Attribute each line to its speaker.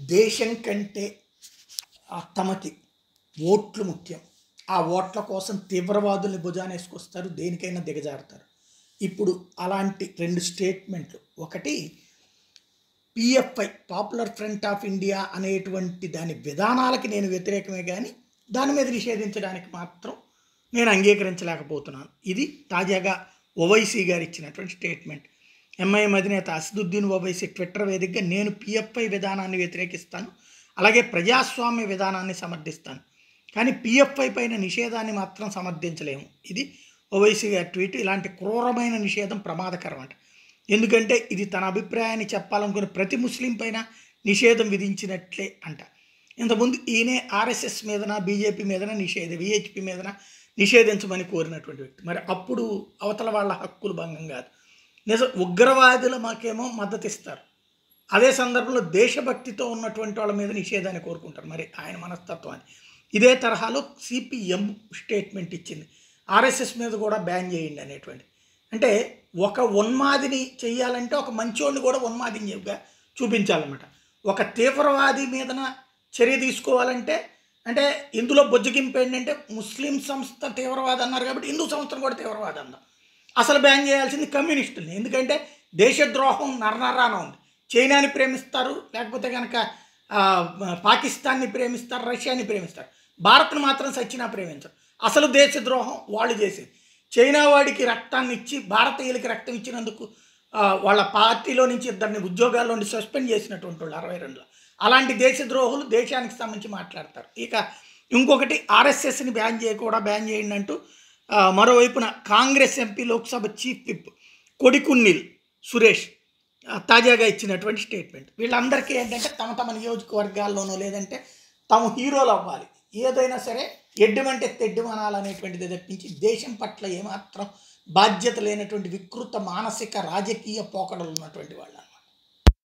Speaker 1: దేశం కంటే ఆ తమకి ఓట్లు ముఖ్యం ఆ ఓట్ల కోసం తీవ్రవాదుల్ని భుజాన వేసుకొస్తారు దేనికైనా దిగజారుతారు ఇప్పుడు అలాంటి రెండు స్టేట్మెంట్లు ఒకటి PFI popular front of India అనేటువంటి దాని విధానాలకి నేను వ్యతిరేకమే కానీ దాని మీద నిషేధించడానికి మాత్రం నేను అంగీకరించలేకపోతున్నాను ఇది తాజాగా ఓవైసీ గారు ఇచ్చినటువంటి స్టేట్మెంట్ ఎంఐఎం అధినేత అసదుద్దీన్ ఓవైసీ ట్విట్టర్ వేదికగా నేను పిఎఫ్ఐ విధానాన్ని వ్యతిరేకిస్తాను అలాగే ప్రజాస్వామ్య విధానాన్ని సమర్థిస్తాను కానీ పిఎఫ్ఐ పైన నిషేధాన్ని మాత్రం సమర్థించలేము ఇది ఓవైసీ గారి ట్వీట్ ఇలాంటి క్రూరమైన నిషేధం ప్రమాదకరం అంట ఎందుకంటే ఇది తన అభిప్రాయాన్ని చెప్పాలనుకున్న ప్రతి ముస్లిం పైన నిషేధం విధించినట్లే అంట ఇంతకుముందు ఈయనే ఆర్ఎస్ఎస్ మీదన బీజేపీ మీదన నిషేధ విహెచ్పి మీదన నిషేధించమని కోరినటువంటి వ్యక్తి మరి అప్పుడు అవతల వాళ్ళ హక్కులు భంగం కాదు నిజ ఉగ్రవాదులు మాకేమో మద్దతు ఇస్తారు అదే సందర్భంలో దేశభక్తితో ఉన్నటువంటి వాళ్ళ మీద నిషేధాన్ని కోరుకుంటారు మరి ఆయన మనస్తత్వాన్ని ఇదే తరహాలో సిపిఎం స్టేట్మెంట్ ఇచ్చింది ఆర్ఎస్ఎస్ మీద కూడా బ్యాన్ చేయండి అనేటువంటి అంటే ఒక ఉన్మాదిని చెయ్యాలంటే ఒక మంచోడిని కూడా ఉన్మాదిగా చూపించాలన్నమాట ఒక తీవ్రవాది మీదన చర్య తీసుకోవాలంటే అంటే ఇందులో బొజ్జగింపు ఏంటంటే ముస్లిం సంస్థ తీవ్రవాది అన్నారు కాబట్టి హిందూ సంస్థను కూడా తీవ్రవాది అందాం అసలు బ్యాన్ చేయాల్సింది కమ్యూనిస్టుల్ని ఎందుకంటే దేశద్రోహం నరనరాన ఉంది చైనాని ప్రేమిస్తారు లేకపోతే కనుక ఆ, పాకిస్తాన్ని ప్రేమిస్తారు రష్యాని ప్రేమిస్తారు భారత్ను మాత్రం సచ్చినా ప్రేమించరు అసలు దేశద్రోహం వాళ్ళు చేసేది చైనా వాడికి రక్తాన్ని ఇచ్చి భారతీయులకి రక్తం ఇచ్చినందుకు ఆ, వాళ్ళ పార్టీలో నుంచి ఇద్దరిని ఉద్యోగాల్లో నుండి సస్పెండ్ చేసినటువంటి వాళ్ళు అరవై రెండులో అలాంటి దేశద్రోహులు దేశానికి సంబంధించి మాట్లాడతారు ఇక ఇంకొకటి ఆర్ఎస్ఎస్ని బ్యాన్ చేయకూడా బ్యాన్ చేయండి అంటూ ఆ, మరోవైపున Congress MP Lok Sabha chief whip Kodikunnil Suresh ఆ, తాజాగా ఇచ్చినటువంటి స్టేట్మెంట్ వీళ్ళందరికీ ఏంటంటే తమ తమ నియోజకవర్గాల్లోనో లేదంటే తాము హీరోలు అవ్వాలి ఏదైనా సరే ఎడ్డమంటే తెడ్డుమనాలనేటువంటిది తప్పించి దేశం పట్ల ఏమాత్రం బాధ్యత లేనటువంటి వికృత మానసిక రాజకీయ పోకడలు ఉన్నటువంటి వాళ్ళు